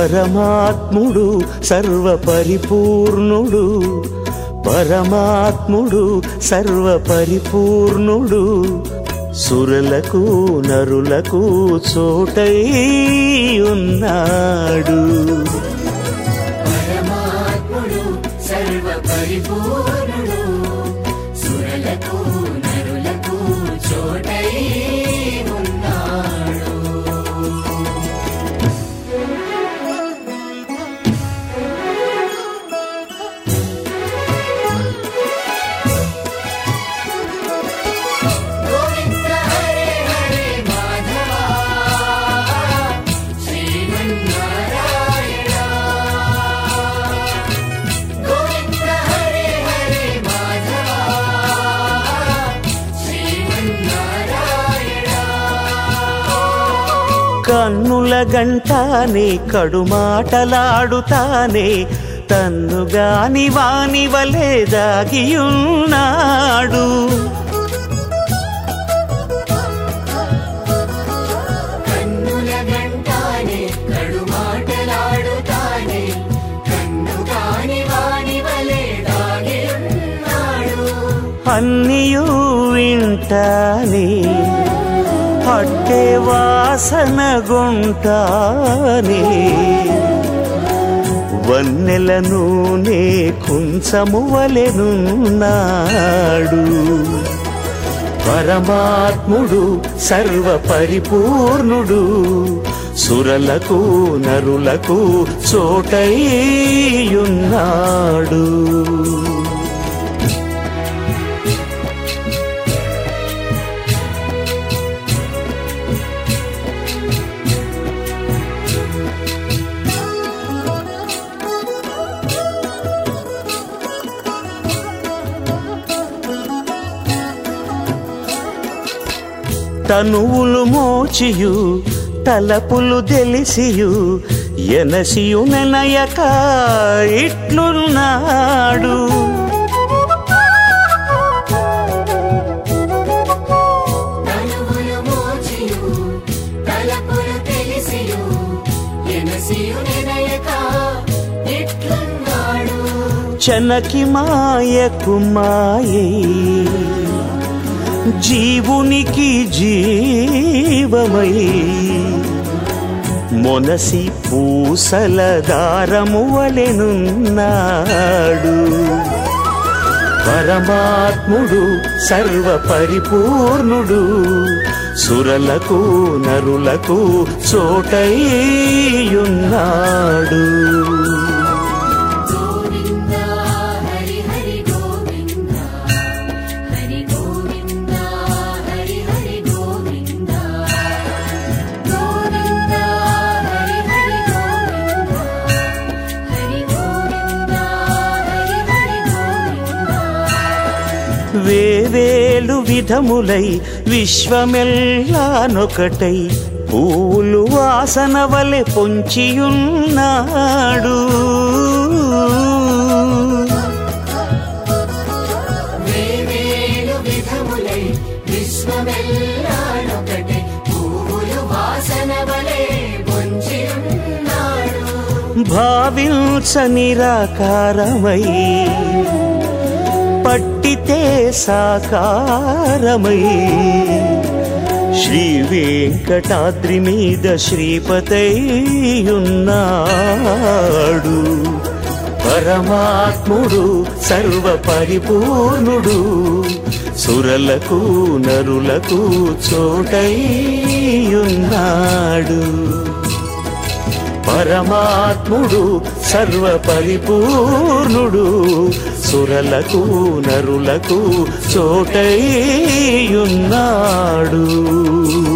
పరమాత్ముడు సర్వపరిపూర్ణుడు పరమాత్ముడు సర్వపరిపూర్ణుడు సురలకు నరులకు చోటై ఉన్నాడు పరమాత్ముడు సర్వ పరిపూర్ణుడు సురలకు నరులకు చోటై ఉన్నాడు గోవింద హరే హరే మాధవ శ్రీమన్నారాయణ గోవింద హరే హరే మాధవ శ్రీమన్నారాయణ కన్నుల గంటానే కడుమాటలాడుతానే తన్నుగాని వాని వలె దాగియున్నాడు కన్నుల గంటానే కడు మాటలాడుతానే కన్ను కాని వాని వలె దాగి ఉన్నాడు అన్నియు వింటానే అట్టే వాసన గుంటానే వన్నెల నూనె కుంచము వలెనున్నాడు పరమాత్ముడు సర్వపరిపూర్ణుడు సురలకు నరులకు చోటయ్యున్నాడు తనువులు మోచియు తలపులు తెలిసియు ఎనసియు నెనయక ఇట్లున్నాడు తనువులు మోచియు తలపులు తెలిసియు ఎనసియు నినయక ఇట్లున్నాడు చనకి మాయకు మాయే జీవునికి జీవమై మొనసి పూసల దారము వలెనున్నాడు పరమాత్ముడు సర్వపరిపూర్ణుడు సురలకు నరులకు చోటయ్యున్నాడు గోవింద హరి హరి గోవింద హరి గోవింద హరి హరి గోవింద గోవింద హరి హరి గోవింద హరి గోవింద హరి హరి గోవింద వేవేలు విధములై విశ్వమెల్లానొకటై పూలు వాసన వలె పొంచియున్నాడు వేవేలు విధములై విశ్వమెల్లానొకటే పువ్వులు వాసన వలె పొంచి ఉన్నాడు భావించ నిరాకారమై పట్టితే సాకారమై శ్రీ వెంకటాద్రి మీద శ్రీపతై ఉన్నాడు పరమాత్ముడు సర్వపరిపూర్ణుడు సురలకు నరులకు చోటై ఉన్నాడు పరమాత్ముడు సర్వపరిపూర్ణుడు సురలకు నరులకు చోటై ఉన్నాడు